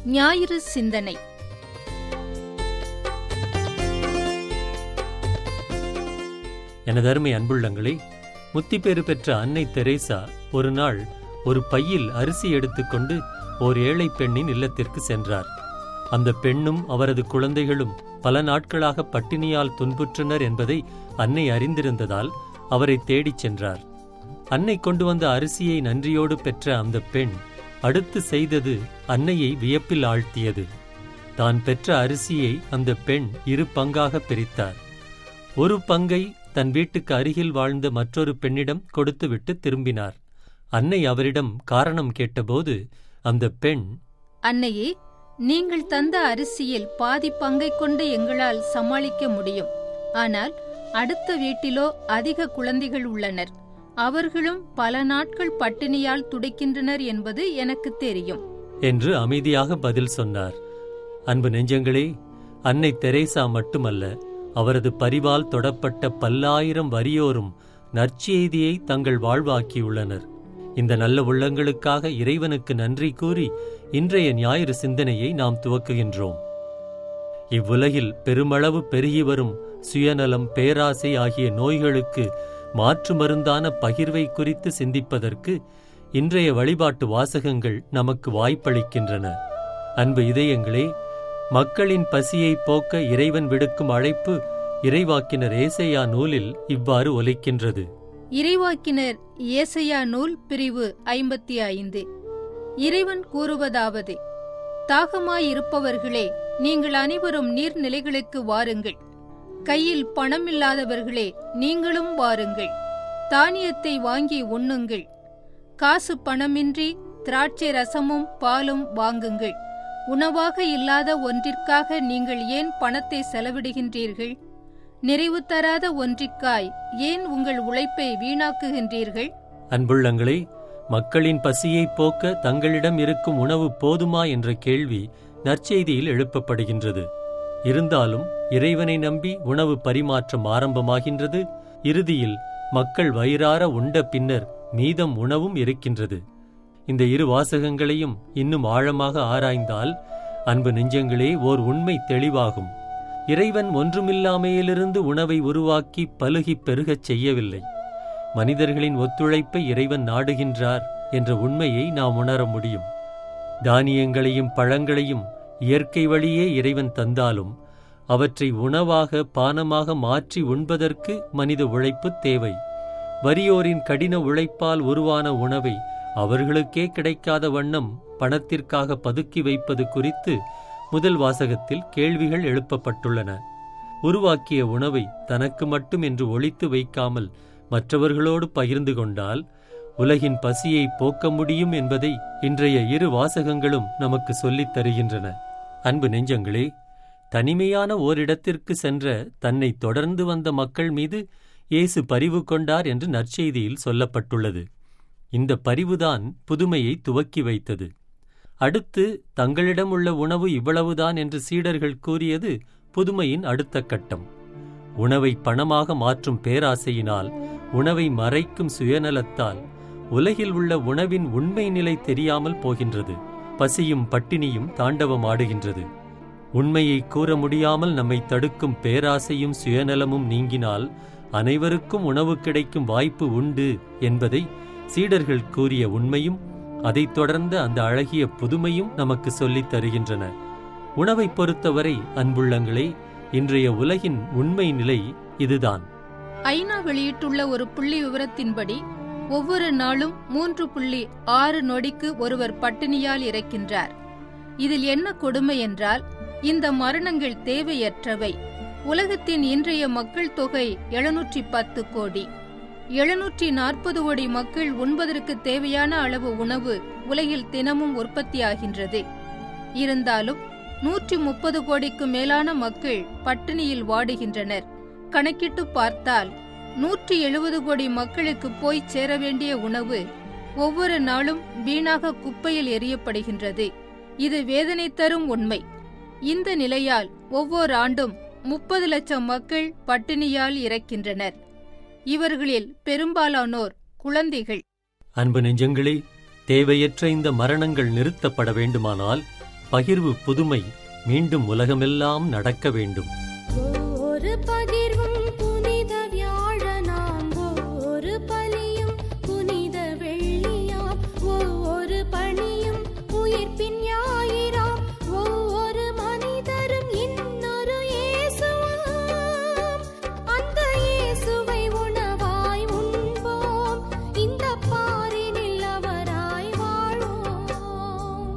ஞாயிறு சிந்தனை எனது அருமை அன்புள்ளங்களே முத்திப்பேறு பெற்ற அன்னை தெரேசா ஒரு நாள் ஒரு பையில் அரிசி எடுத்துக்கொண்டு ஓர் ஏழை பெண்ணின் இல்லத்திற்கு சென்றார் அந்த பெண்ணும் அவரது குழந்தைகளும் பல நாட்களாக பட்டினியால் துன்புற்றனர் என்பதை அன்னை அறிந்திருந்ததால் அவரை தேடிச் சென்றார் அன்னை கொண்டு வந்த அரிசியை நன்றியோடு பெற்ற அந்த பெண் அடுத்து செய்தது அன்னையை வியப்பில் ஆழ்த்தியது தான் பெற்ற அரிசியை அந்த பெண் இரு பங்காக பிரித்தார் ஒரு பங்கை தன் வீட்டுக்கு அருகில் வாழ்ந்த மற்றொரு பெண்ணிடம் கொடுத்துவிட்டு திரும்பினார் அன்னை அவரிடம் காரணம் கேட்டபோது அந்த பெண் அன்னையே நீங்கள் தந்த அரிசியில் பாதி பங்கை கொண்டு எங்களால் சமாளிக்க முடியும் ஆனால் அடுத்த வீட்டிலோ அதிக குழந்தைகள் உள்ளனர் அவர்களும் பல நாட்கள் பட்டினியால் துடிக்கின்றனர் என்பது எனக்கு தெரியும் என்று அமைதியாக பதில் சொன்னார் அன்பு நெஞ்சங்களே அன்னை தெரேசா மட்டுமல்ல அவரது பரிவால் தொடப்பட்ட பல்லாயிரம் வறியோரும் நற்செய்தியை தங்கள் வாழ்வாக்கியுள்ளனர் இந்த நல்ல உள்ளங்களுக்காக இறைவனுக்கு நன்றி கூறி இன்றைய ஞாயிறு சிந்தனையை நாம் துவக்குகின்றோம் இவ்வுலகில் பெருமளவு பெருகி வரும் சுயநலம் பேராசை ஆகிய நோய்களுக்கு மாற்று மருந்தான பகிர்வை குறித்து சிந்திப்பதற்கு இன்றைய வழிபாட்டு வாசகங்கள் நமக்கு வாய்ப்பளிக்கின்றன அன்பு இதயங்களே மக்களின் பசியை போக்க இறைவன் விடுக்கும் அழைப்பு இறைவாக்கினர் ஏசையா நூலில் இவ்வாறு ஒலிக்கின்றது இறைவாக்கினர் ஏசையா நூல் பிரிவு ஐம்பத்தி ஐந்து இறைவன் கூறுவதாவது தாகமாயிருப்பவர்களே நீங்கள் அனைவரும் நீர்நிலைகளுக்கு வாருங்கள் கையில் பணமில்லாதவர்களே நீங்களும் வாருங்கள் தானியத்தை வாங்கி உண்ணுங்கள் காசு பணமின்றி திராட்சை ரசமும் பாலும் வாங்குங்கள் உணவாக இல்லாத ஒன்றிற்காக நீங்கள் ஏன் பணத்தை செலவிடுகின்றீர்கள் நிறைவு தராத ஒன்றிற்காய் ஏன் உங்கள் உழைப்பை வீணாக்குகின்றீர்கள் அன்புள்ளங்களே மக்களின் பசியை போக்க தங்களிடம் இருக்கும் உணவு போதுமா என்ற கேள்வி நற்செய்தியில் எழுப்பப்படுகின்றது இருந்தாலும் இறைவனை நம்பி உணவு பரிமாற்றம் ஆரம்பமாகின்றது இறுதியில் மக்கள் வயிறார உண்ட பின்னர் மீதம் உணவும் இருக்கின்றது இந்த இரு வாசகங்களையும் இன்னும் ஆழமாக ஆராய்ந்தால் அன்பு நெஞ்சங்களே ஓர் உண்மை தெளிவாகும் இறைவன் ஒன்றுமில்லாமையிலிருந்து உணவை உருவாக்கி பலுகிப் பெருகச் செய்யவில்லை மனிதர்களின் ஒத்துழைப்பை இறைவன் நாடுகின்றார் என்ற உண்மையை நாம் உணர முடியும் தானியங்களையும் பழங்களையும் இயற்கை வழியே இறைவன் தந்தாலும் அவற்றை உணவாக பானமாக மாற்றி உண்பதற்கு மனித உழைப்பு தேவை வறியோரின் கடின உழைப்பால் உருவான உணவை அவர்களுக்கே கிடைக்காத வண்ணம் பணத்திற்காக பதுக்கி வைப்பது குறித்து முதல் வாசகத்தில் கேள்விகள் எழுப்பப்பட்டுள்ளன உருவாக்கிய உணவை தனக்கு மட்டும் என்று ஒழித்து வைக்காமல் மற்றவர்களோடு பகிர்ந்து கொண்டால் உலகின் பசியை போக்க முடியும் என்பதை இன்றைய இரு வாசகங்களும் நமக்கு சொல்லித் தருகின்றன அன்பு நெஞ்சங்களே தனிமையான ஓரிடத்திற்கு சென்ற தன்னை தொடர்ந்து வந்த மக்கள் மீது இயேசு பரிவு கொண்டார் என்று நற்செய்தியில் சொல்லப்பட்டுள்ளது இந்த பரிவுதான் புதுமையை துவக்கி வைத்தது அடுத்து தங்களிடம் உள்ள உணவு இவ்வளவுதான் என்று சீடர்கள் கூறியது புதுமையின் அடுத்த கட்டம் உணவை பணமாக மாற்றும் பேராசையினால் உணவை மறைக்கும் சுயநலத்தால் உலகில் உள்ள உணவின் உண்மை நிலை தெரியாமல் போகின்றது பசியும் பட்டினியும் தாண்டவமாடுகின்றது உண்மையை கூற முடியாமல் நம்மை தடுக்கும் பேராசையும் சுயநலமும் நீங்கினால் அனைவருக்கும் உணவு கிடைக்கும் வாய்ப்பு உண்டு என்பதை சீடர்கள் கூறிய உண்மையும் அதைத் தொடர்ந்த அந்த அழகிய புதுமையும் நமக்கு சொல்லித் தருகின்றன உணவைப் பொறுத்தவரை அன்புள்ளங்களே இன்றைய உலகின் உண்மை நிலை இதுதான் ஐநா வெளியிட்டுள்ள ஒரு புள்ளி விவரத்தின்படி ஒவ்வொரு நாளும் மூன்று புள்ளி ஆறு நொடிக்கு ஒருவர் பட்டினியால் இறக்கின்றார் இதில் என்ன கொடுமை என்றால் இந்த மரணங்கள் தேவையற்றவை உலகத்தின் இன்றைய மக்கள் தொகை எழுநூற்றி பத்து கோடி எழுநூற்றி நாற்பது கோடி மக்கள் உண்பதற்கு தேவையான அளவு உணவு உலகில் தினமும் உற்பத்தியாகின்றது இருந்தாலும் நூற்றி முப்பது கோடிக்கு மேலான மக்கள் பட்டினியில் வாடுகின்றனர் கணக்கிட்டு பார்த்தால் நூற்றி எழுபது கோடி மக்களுக்கு போய் சேர வேண்டிய உணவு ஒவ்வொரு நாளும் வீணாக குப்பையில் எறியப்படுகின்றது இது வேதனை தரும் உண்மை இந்த நிலையால் ஒவ்வொரு ஆண்டும் முப்பது லட்சம் மக்கள் பட்டினியால் இறக்கின்றனர் இவர்களில் பெரும்பாலானோர் குழந்தைகள் அன்பு நெஞ்சங்களே தேவையற்ற இந்த மரணங்கள் நிறுத்தப்பட வேண்டுமானால் பகிர்வு புதுமை மீண்டும் உலகமெல்லாம் நடக்க வேண்டும் ஒவ்வொரு பகிர்வும் புனித வியாழனாம் ஒவ்வொரு பலியும் புனித வெள்ளியாம் ஒவ்வொரு பணியும் உயிர்ப்பின் ஞாயிறாம் ஒவ்வொரு மனிதரும் இன்னொரு இயேசுவாம் அந்த இயேசுவை உணவாய் உண்போம் இந்த பாரினில் அவராய் வாழ்வோம்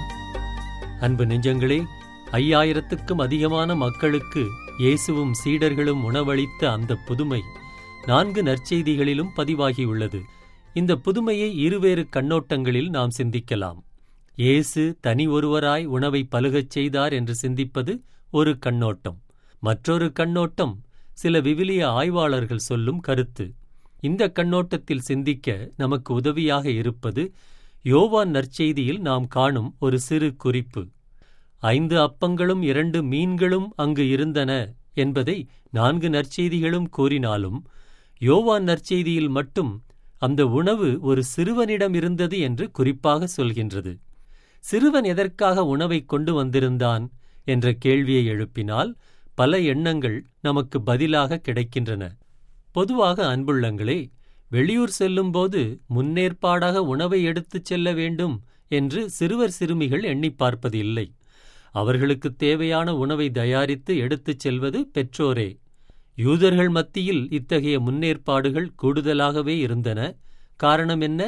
அன்பு நெஞ்சங்களே ஐயாயிரத்துக்கும் அதிகமான மக்களுக்கு இயேசுவும் சீடர்களும் உணவளித்த அந்த புதுமை நான்கு நற்செய்திகளிலும் பதிவாகியுள்ளது இந்த புதுமையை இருவேறு கண்ணோட்டங்களில் நாம் சிந்திக்கலாம் இயேசு தனி ஒருவராய் உணவை பலுகச் செய்தார் என்று சிந்திப்பது ஒரு கண்ணோட்டம் மற்றொரு கண்ணோட்டம் சில விவிலிய ஆய்வாளர்கள் சொல்லும் கருத்து இந்த கண்ணோட்டத்தில் சிந்திக்க நமக்கு உதவியாக இருப்பது யோவான் நற்செய்தியில் நாம் காணும் ஒரு சிறு குறிப்பு ஐந்து அப்பங்களும் இரண்டு மீன்களும் அங்கு இருந்தன என்பதை நான்கு நற்செய்திகளும் கூறினாலும் யோவான் நற்செய்தியில் மட்டும் அந்த உணவு ஒரு சிறுவனிடம் இருந்தது என்று குறிப்பாக சொல்கின்றது சிறுவன் எதற்காக உணவை கொண்டு வந்திருந்தான் என்ற கேள்வியை எழுப்பினால் பல எண்ணங்கள் நமக்கு பதிலாக கிடைக்கின்றன பொதுவாக அன்புள்ளங்களே வெளியூர் செல்லும்போது முன்னேற்பாடாக உணவை எடுத்துச் செல்ல வேண்டும் என்று சிறுவர் சிறுமிகள் எண்ணிப் பார்ப்பது இல்லை அவர்களுக்கு தேவையான உணவை தயாரித்து எடுத்துச் செல்வது பெற்றோரே யூதர்கள் மத்தியில் இத்தகைய முன்னேற்பாடுகள் கூடுதலாகவே இருந்தன காரணம் என்ன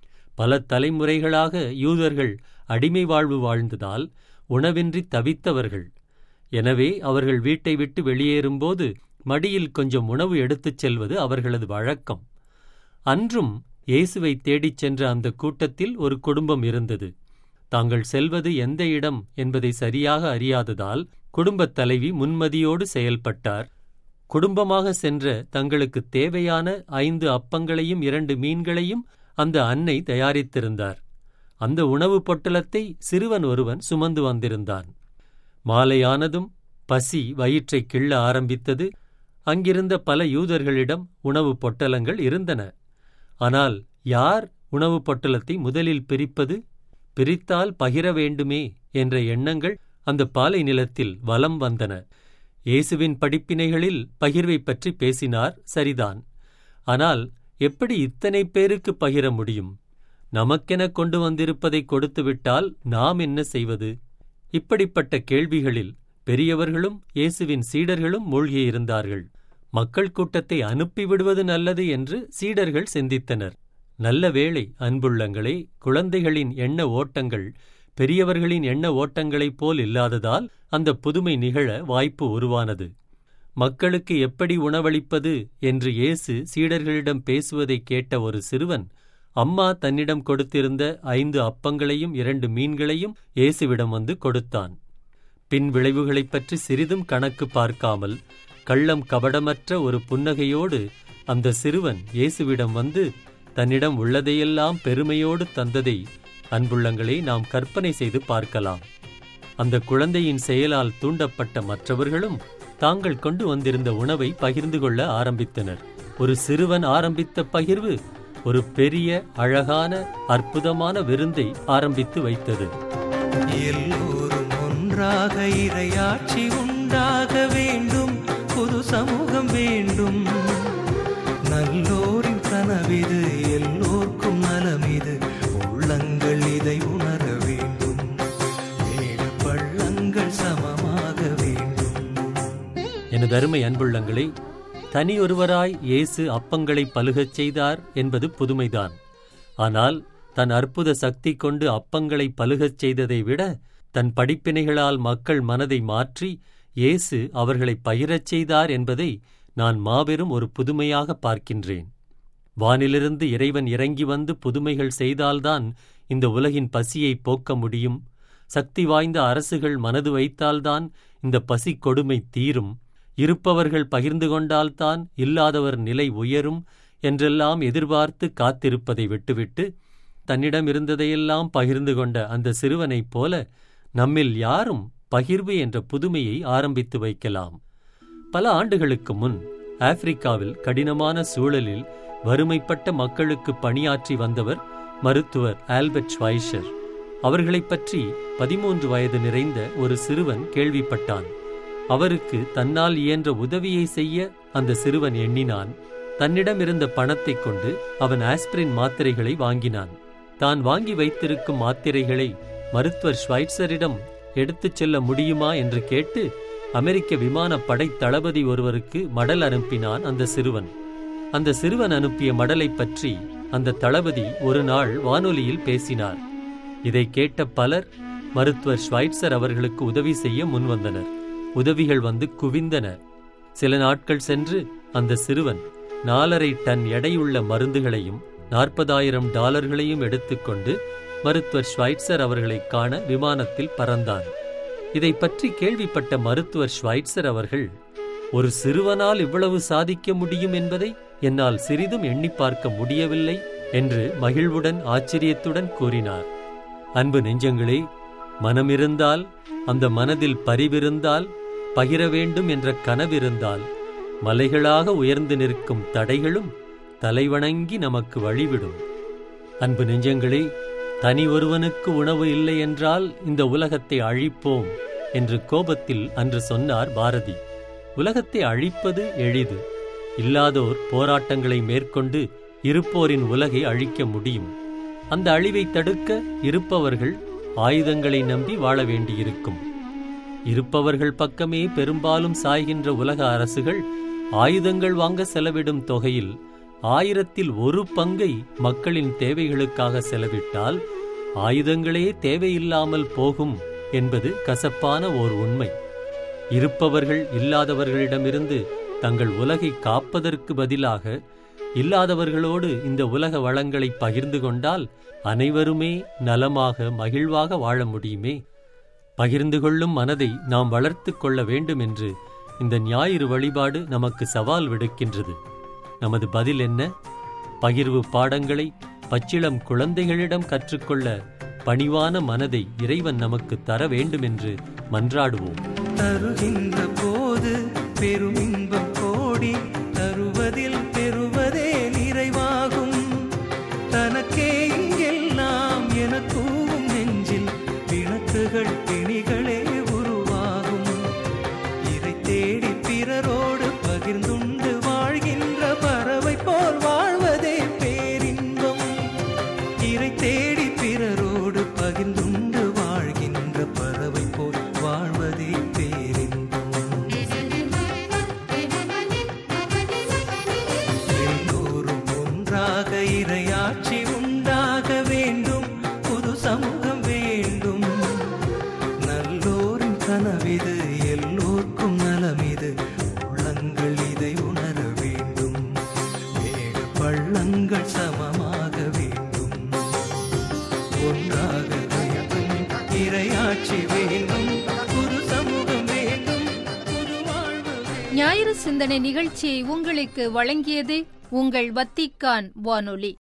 பல தலைமுறைகளாக யூதர்கள் அடிமை வாழ்வு வாழ்ந்ததால் உணவின்றி தவித்தவர்கள் எனவே அவர்கள் வீட்டை விட்டு வெளியேறும்போது மடியில் கொஞ்சம் உணவு எடுத்துச் செல்வது அவர்களது வழக்கம் அன்றும் இயேசுவை தேடிச் சென்ற அந்த கூட்டத்தில் ஒரு குடும்பம் இருந்தது தாங்கள் செல்வது எந்த இடம் என்பதை சரியாக அறியாததால் குடும்பத் தலைவி முன்மதியோடு செயல்பட்டார் குடும்பமாக சென்ற தங்களுக்கு தேவையான ஐந்து அப்பங்களையும் இரண்டு மீன்களையும் அந்த அன்னை தயாரித்திருந்தார் அந்த உணவுப் பொட்டலத்தை சிறுவன் ஒருவன் சுமந்து வந்திருந்தான் மாலையானதும் பசி வயிற்றைக் கிள்ள ஆரம்பித்தது அங்கிருந்த பல யூதர்களிடம் உணவுப் பொட்டலங்கள் இருந்தன ஆனால் யார் உணவுப் பொட்டலத்தை முதலில் பிரிப்பது பிரித்தால் பகிர வேண்டுமே என்ற எண்ணங்கள் அந்த பாலை நிலத்தில் வலம் வந்தன இயேசுவின் படிப்பினைகளில் பகிர்வைப் பற்றி பேசினார் சரிதான் ஆனால் எப்படி இத்தனை பேருக்கு பகிர முடியும் நமக்கென கொண்டு வந்திருப்பதை கொடுத்துவிட்டால் நாம் என்ன செய்வது இப்படிப்பட்ட கேள்விகளில் பெரியவர்களும் இயேசுவின் சீடர்களும் மூழ்கியிருந்தார்கள் மக்கள் கூட்டத்தை அனுப்பிவிடுவது நல்லது என்று சீடர்கள் சிந்தித்தனர் நல்ல வேளை அன்புள்ளங்களே குழந்தைகளின் எண்ண ஓட்டங்கள் பெரியவர்களின் எண்ண ஓட்டங்களைப் போல் இல்லாததால் அந்த புதுமை நிகழ வாய்ப்பு உருவானது மக்களுக்கு எப்படி உணவளிப்பது என்று இயேசு சீடர்களிடம் பேசுவதைக் கேட்ட ஒரு சிறுவன் அம்மா தன்னிடம் கொடுத்திருந்த ஐந்து அப்பங்களையும் இரண்டு மீன்களையும் இயேசுவிடம் வந்து கொடுத்தான் பின் விளைவுகளைப் பற்றி சிறிதும் கணக்கு பார்க்காமல் கள்ளம் கபடமற்ற ஒரு புன்னகையோடு அந்த சிறுவன் இயேசுவிடம் வந்து தன்னிடம் உள்ளதையெல்லாம் பெருமையோடு தந்ததை அன்புள்ளங்களே நாம் கற்பனை செய்து பார்க்கலாம் அந்த குழந்தையின் செயலால் தூண்டப்பட்ட மற்றவர்களும் தாங்கள் கொண்டு வந்திருந்த உணவை பகிர்ந்து கொள்ள ஆரம்பித்தனர் ஒரு சிறுவன் ஆரம்பித்த பகிர்வு ஒரு பெரிய அழகான அற்புதமான விருந்தை ஆரம்பித்து வைத்தது எல்லோரும் ஒன்றாக இறையாட்சி உண்டாக வேண்டும் புது சமூகம் வேண்டும் நல்லோரின் கனவிது எல்லோர்க்கும் நலமிது உள்ளங்கள் இதை உணர வேண்டும் மேடு பள்ளங்கள் சமமாக வேண்டும் எனது அருமை அன்புள்ளங்களே தனியொருவராய் இயேசு அப்பங்களை பலுகச் செய்தார் என்பது புதுமைதான் ஆனால் தன் அற்புத சக்தி கொண்டு அப்பங்களை பலுகச் செய்ததை விட தன் படிப்பினைகளால் மக்கள் மனதை மாற்றி இயேசு அவர்களை பகிரச் செய்தார் என்பதை நான் மாபெரும் ஒரு புதுமையாக பார்க்கின்றேன் வானிலிருந்து இறைவன் இறங்கி வந்து புதுமைகள் செய்தால்தான் இந்த உலகின் பசியை போக்க முடியும் சக்தி வாய்ந்த அரசுகள் மனது வைத்தால்தான் இந்த பசி கொடுமை தீரும் இருப்பவர்கள் பகிர்ந்து கொண்டால்தான் இல்லாதவர் நிலை உயரும் என்றெல்லாம் எதிர்பார்த்து காத்திருப்பதை விட்டுவிட்டு தன்னிடம் இருந்ததையெல்லாம் பகிர்ந்து கொண்ட அந்த சிறுவனைப் போல நம்மில் யாரும் பகிர்வு என்ற புதுமையை ஆரம்பித்து வைக்கலாம் பல ஆண்டுகளுக்கு முன் ஆப்பிரிக்காவில் கடினமான சூழலில் வறுமைப்பட்ட மக்களுக்கு பணியாற்றி வந்தவர் மருத்துவர் ஆல்பர்ட் ஸ்வைஷர் அவர்களைப் பற்றி பதிமூன்று வயது நிறைந்த ஒரு சிறுவன் கேள்விப்பட்டான் அவருக்கு தன்னால் இயன்ற உதவியை செய்ய அந்த சிறுவன் எண்ணினான் தன்னிடம் இருந்த பணத்தைக் கொண்டு அவன் ஆஸ்பிரின் மாத்திரைகளை வாங்கினான் தான் வாங்கி வைத்திருக்கும் மாத்திரைகளை மருத்துவர் ஸ்வைட்சரிடம் எடுத்துச் செல்ல முடியுமா என்று கேட்டு அமெரிக்க விமானப் படை தளபதி ஒருவருக்கு மடல் அனுப்பினான் அந்த சிறுவன் அந்த சிறுவன் அனுப்பிய மடலைப் பற்றி அந்த தளபதி ஒரு நாள் வானொலியில் பேசினார் இதை கேட்ட பலர் மருத்துவர் ஸ்வைட்சர் அவர்களுக்கு உதவி செய்ய முன்வந்தனர் உதவிகள் வந்து குவிந்தன சில நாட்கள் சென்று அந்த சிறுவன் நாலரை டன் எடையுள்ள மருந்துகளையும் நாற்பதாயிரம் டாலர்களையும் எடுத்துக்கொண்டு மருத்துவர் ஸ்வைட்சர் அவர்களைக் காண விமானத்தில் பறந்தான் இதைப் பற்றி கேள்விப்பட்ட மருத்துவர் ஸ்வைட்சர் அவர்கள் ஒரு சிறுவனால் இவ்வளவு சாதிக்க முடியும் என்பதை என்னால் சிறிதும் எண்ணி பார்க்க முடியவில்லை என்று மகிழ்வுடன் ஆச்சரியத்துடன் கூறினார் அன்பு நெஞ்சங்களே மனமிருந்தால் அந்த மனதில் பரிவிருந்தால் பகிர வேண்டும் என்ற கனவிருந்தால் மலைகளாக உயர்ந்து நிற்கும் தடைகளும் தலைவணங்கி நமக்கு வழிவிடும் அன்பு நெஞ்சங்களே தனி ஒருவனுக்கு உணவு இல்லை என்றால் இந்த உலகத்தை அழிப்போம் என்று கோபத்தில் அன்று சொன்னார் பாரதி உலகத்தை அழிப்பது எளிது இல்லாதோர் போராட்டங்களை மேற்கொண்டு இருப்போரின் உலகை அழிக்க முடியும் அந்த அழிவை தடுக்க இருப்பவர்கள் ஆயுதங்களை நம்பி வாழ வேண்டியிருக்கும் இருப்பவர்கள் பக்கமே பெரும்பாலும் சாய்கின்ற உலக அரசுகள் ஆயுதங்கள் வாங்க செலவிடும் தொகையில் ஆயிரத்தில் ஒரு பங்கை மக்களின் தேவைகளுக்காக செலவிட்டால் ஆயுதங்களே தேவையில்லாமல் போகும் என்பது கசப்பான ஓர் உண்மை இருப்பவர்கள் இல்லாதவர்களிடமிருந்து தங்கள் உலகை காப்பதற்கு பதிலாக இல்லாதவர்களோடு இந்த உலக வளங்களை பகிர்ந்து கொண்டால் அனைவருமே நலமாக மகிழ்வாக வாழ முடியுமே பகிர்ந்து கொள்ளும் மனதை நாம் வளர்த்துக் கொள்ள வேண்டும் என்று இந்த ஞாயிறு வழிபாடு நமக்கு சவால் விடுக்கின்றது நமது பதில் என்ன பகிர்வு பாடங்களை பச்சிளம் குழந்தைகளிடம் கற்றுக்கொள்ள பணிவான மனதை இறைவன் நமக்கு தர வேண்டும் என்று மன்றாடுவோம் தருகின்ற போது பெருமின்பம் கோடி தருவதில் பெறுவதே நிறைவாகும் தனக்கே இங்கெல்லாம் என கூவும் நெஞ்சில் பிணக்குகள் பிணிகளே உருவாகும் இதை தேடி பிறரோடு பகிர்ந்துண்டு வாழ்கின்ற பறவை போல் வாழ்வதே பேரின்பம் இறை தேடி பிறரோடு பகிர்ந்துண்டு வாழ்கின்ற பறவை போல் வாழ்வதே பேரின்பம் எல்லோரும் ஒன்றாக இரையாட்சி உண்டாக வேண்டும் புது சமூகம் வேண்டும் நல்லோரின் கனவிது எல்லோர்க்கும் நலமிது உள்ளங்கள் இதை உணர வேண்டும் மேடு பள்ளங்கள் சமமாக வேண்டும் ஒன்றாக வேண்டும் இரையாட்சி வேண்டும் புது சமூகம் வேண்டும் புது வாழ்வு வேண்டும் ஞாயிறு சிந்தனை நிகழ்ச்சியை உங்களுக்கு வழங்கியது உங்கள் வத்திக்கான் வானொலி